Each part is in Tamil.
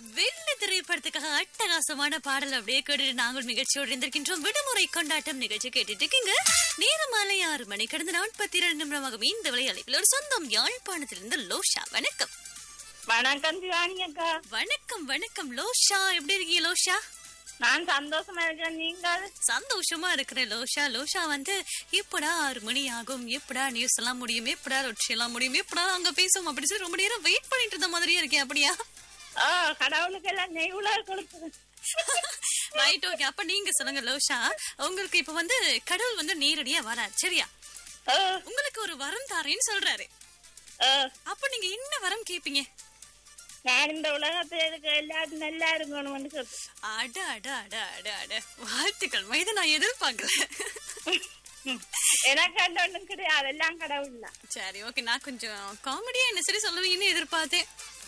வெள்ளி திரைப்படத்துக்காக அட்டகாசமான பாடல் அப்படியே கேட்டு நாங்கள் நிகழ்ச்சியோடு இருந்திருக்கின்றோம் விடுமுறை கொண்டாட்டம் நிகழ்ச்சி கேட்டுட்டு இருக்கீங்க நேரம் மாலை ஆறு மணி கடந்த நாற்பத்தி இரண்டு நிமிடமாகும் இந்த விளையாளில் ஒரு சொந்தம் யாழ்ப்பாணத்திலிருந்து லோஷா வணக்கம் வணக்கம் சிவானி அக்கா வணக்கம் வணக்கம் லோஷா எப்படி இருக்கீங்க லோஷா நான் சந்தோஷமா இருக்கேன் நீங்கள் சந்தோஷமா இருக்கிறேன் லோஷா லோஷா வந்து எப்படா ஆறு மணி ஆகும் எப்படா நியூஸ் எல்லாம் முடியும் எப்படா ரொட்சி எல்லாம் முடியும் எப்படா அங்க பேசும் அப்படி சொல்லி ரொம்ப நேரம் வெயிட் பண்ணிட்டு இருந்த மாதிரியே இருக்கேன் அப்படியா ஆ கடவுளுக்கு எல்லாம் நெய்வுல கொடுத்து ரைட் ஓகே அப்ப நீங்க சொல்லுங்க லோஷா உங்களுக்கு இப்ப வந்து கடவுள் வந்து நேரடியா வரார் சரியா ஆ, உங்களுக்கு ஒரு வரம் தாரேன்னு சொல்றாரு ஆ, அப்ப நீங்க என்ன வரம் கேப்பீங்க நான் இந்த உலகத்துல இருக்க எல்லாரும் நல்லா இருக்கணும்னு சொல்லு அட அட அட அட அட வாழ்த்துக்கள் இதை நான் எதிர்பார்க்கல எனக்கு அந்த ஒண்ணும் கிடையாது எல்லாம் கடவுள் தான் சரி ஓகே நான் கொஞ்சம் காமெடியா என்ன சரி சொல்லுவீங்கன்னு எதிர்பார்த்தேன்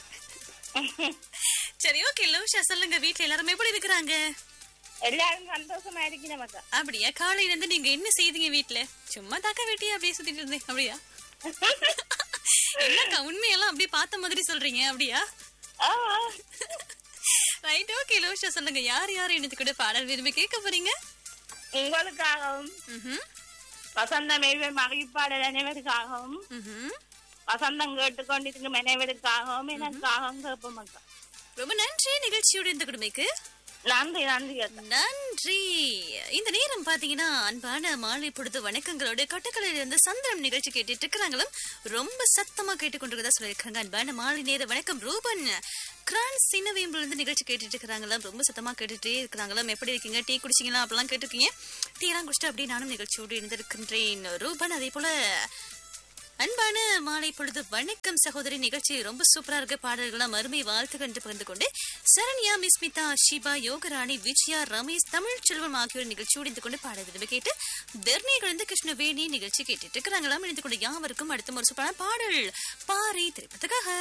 சரி ஓகே லோஷா சொல்லுங்க வீட்ல எல்லாரும் எப்படி இருக்கிறாங்க எல்லாரும் சந்தோஷமா இருக்கணும் அக்கா அப்படியா காலையில இருந்து நீங்க என்ன செய்தீங்க வீட்ல சும்மா தாக்க வெட்டியா அப்படியே சுத்திட்டு இருந்தேன் அப்படியா என்னக்கா உண்மையெல்லாம் அப்படியே பார்த்த மாதிரி சொல்றீங்க அப்படியா ஆ, ஆ. ரைட் ஓகே லோஷா சொல்லுங்க யார் யார் எனக்கு கூட பாடல் விரும்பி கேட்க போறீங்க உங்களுக்காகவும் ம்ஹும், வசந்த மேய்வை மகிழ்ப்பாடல் அனைவருக்காகவும் ம்ஹும். வசந்தம் கேட்டுக்கொண்டிருக்கும் அனைவருக்காகவும் எனக்காகவும் கேட்போம் அக்கா ரொம்ப நன்றி நிகழ்ச்சியோட இந்த குடுமைக்கு நன்றி நன்றி அக்கா நன்றி இந்த நேரம் பாத்தீங்கன்னா அன்பான மாலை பொழுது வணக்கங்களோட கொட்டக்கலையில இருந்து சந்திரம் நிகழ்ச்சி கேட்டுட்டு இருக்கிறாங்களும் ரொம்ப சத்தமா கேட்டுக்கொண்டிருக்கதா சொல்லியிருக்காங்க அன்பான மாலை நேர வணக்கம் ரூபன் கிரான் சின்னவேம்புல இருந்து நிகழ்ச்சி கேட்டுட்டு இருக்கிறாங்களாம் ரொம்ப சத்தமா கேட்டுட்டே இருக்கிறாங்களாம் எப்படி இருக்கீங்க டீ குடிச்சீங்களா அப்படிலாம் கேட்டிருக்கீங்க டீ எல்லாம் குடிச்சிட்டு அப்படியே நானும் நிகழ்ச்சியோடு இருந்திருக்கின்றேன் ரூபன் அதே போல அன்பான மாலை பொழுது வணக்கம் சகோதரி நிகழ்ச்சி ரொம்ப சூப்பரா இருக்கு பாடல்களாம் அருமை வாழ்த்துக்கள் என்று பகிர்ந்து கொண்டு சரண்யா மிஸ்மிதா ஷிபா யோகராணி விஜயா ரமேஷ் தமிழ் செல்வம் ஆகியோர் நிகழ்ச்சியோடு இருந்து கொண்டு பாட விரும்பி கேட்டு தர்ணி குழந்தை கிருஷ்ணவேணி நிகழ்ச்சி கேட்டுட்டு இருக்கிறாங்களாம் இணைந்து கொண்டு யாவருக்கும் அடுத்த ஒரு சூப்பரான பாடல் பாறை திரைப்படத்துக்காக